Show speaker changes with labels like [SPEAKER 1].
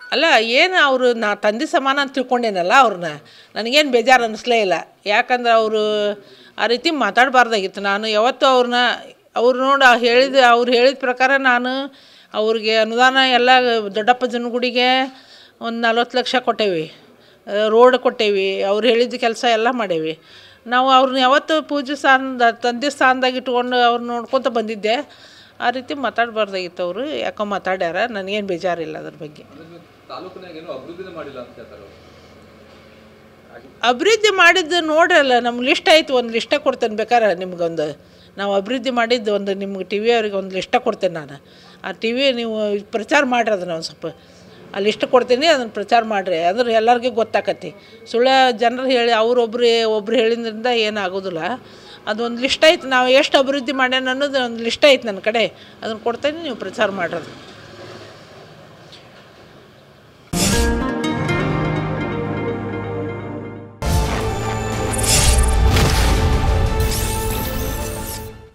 [SPEAKER 1] ಅಲ್ಲ ಏನು ಅವರು ನಾ ತಂದೆ ಸಮಾನ ಅಂತ ತಿಳ್ಕೊಂಡೇನಲ್ಲ ಅವ್ರನ್ನ ನನಗೇನು ಬೇಜಾರು ಅನ್ನಿಸ್ಲೇ ಇಲ್ಲ ಯಾಕಂದ್ರೆ ಅವರು ಆ ರೀತಿ ಮಾತಾಡಬಾರ್ದಾಗಿತ್ತು ನಾನು ಯಾವತ್ತೂ ಅವ್ರನ್ನ ಅವ್ರು ನೋಡಿ ಹೇಳಿದ ಅವ್ರು ಹೇಳಿದ ಪ್ರಕಾರ ನಾನು ಅವ್ರಿಗೆ ಅನುದಾನ ಎಲ್ಲ ದೊಡ್ಡಪ್ಪ ಜನಗುಡಿಗೆ ಒಂದು ನಲ್ವತ್ತು ಲಕ್ಷ ಕೊಟ್ಟೇವಿ ರೋಡ್ ಕೊಟ್ಟೇವಿ ಅವ್ರು ಹೇಳಿದ ಕೆಲಸ ಎಲ್ಲ ಮಾಡೇವಿ ನಾವು ಅವ್ರನ್ನ ಯಾವತ್ತೂ ಪೂಜೆ ಸ್ಥಾನದ ತಂದೆ ಸ್ಥಾನದಾಗ ಇಟ್ಕೊಂಡು ಅವ್ರನ್ನ ನೋಡ್ಕೊತ ಬಂದಿದ್ದೆ ಆ ರೀತಿ ಮಾತಾಡಬಾರ್ದಾಗಿತ್ತು ಅವರು ಯಾಕೋ ಮಾತಾಡ್ಯಾರ ನನಗೇನು ಬೇಜಾರಿಲ್ಲ ಅದ್ರ ಬಗ್ಗೆ
[SPEAKER 2] ತಾಲೂಕಿನಾಗ ಏನೋ ಅಭಿವೃದ್ಧಿನೇ ಮಾಡಿಲ್ಲ ಅಂತ ಹೇಳ್ತಾರೆ ಅವ್ರು.
[SPEAKER 1] ಅಭಿವೃದ್ಧಿ ಮಾಡಿದ್ದು ನೋಡ್ರಲ್ಲ ನಮ್ಮ ಲಿಸ್ಟ್ ಆಯ್ತು ಒಂದು ಲಿಸ್ಟ ಕೊಡ್ತೇನೆ ಬೇಕಾರೆ ನಿಮ್ಗೊಂದು ನಾವು ಅಭಿವೃದ್ಧಿ ಮಾಡಿದ್ದು ಒಂದು ನಿಮ್ಗೆ ಟಿ ವಿ ಅವ್ರಿಗೆ ಒಂದು ಲಿಸ್ಟ ಕೊಡ್ತೇನೆ ನಾನು ಆ ಟಿ ವಿ ನೀವು ಪ್ರಚಾರ ಮಾಡ್ರಿ ಅದನ್ನು ಒಂದು ಸ್ವಲ್ಪ ಆ ಲಿಸ್ಟ್ ಕೊಡ್ತೀನಿ ಅದನ್ನು ಪ್ರಚಾರ ಮಾಡಿರಿ ಅಂದ್ರೆ ಎಲ್ಲರಿಗೂ ಗೊತ್ತಾಕತಿ ಸುಳ್ಳು ಜನರು ಹೇಳಿ ಅವ್ರೊಬ್ರು ಒಬ್ರು ಹೇಳಿದ್ರಿಂದ ಏನಾಗೋದಿಲ್ಲ ಅದೊಂದು ಲಿಸ್ಟ್ ಐತೆ ನಾವು ಎಷ್ಟು ಅಭಿವೃದ್ಧಿ ಮಾಡ್ಯಾನ ಅನ್ನೋದು ಒಂದು ಲಿಸ್ಟ್ ಐತೆ ನನ್ನ ಕಡೆ ಅದನ್ನು ಕೊಡ್ತೇನೆ ನೀವು ಪ್ರಚಾರ ಮಾಡ್ರಿ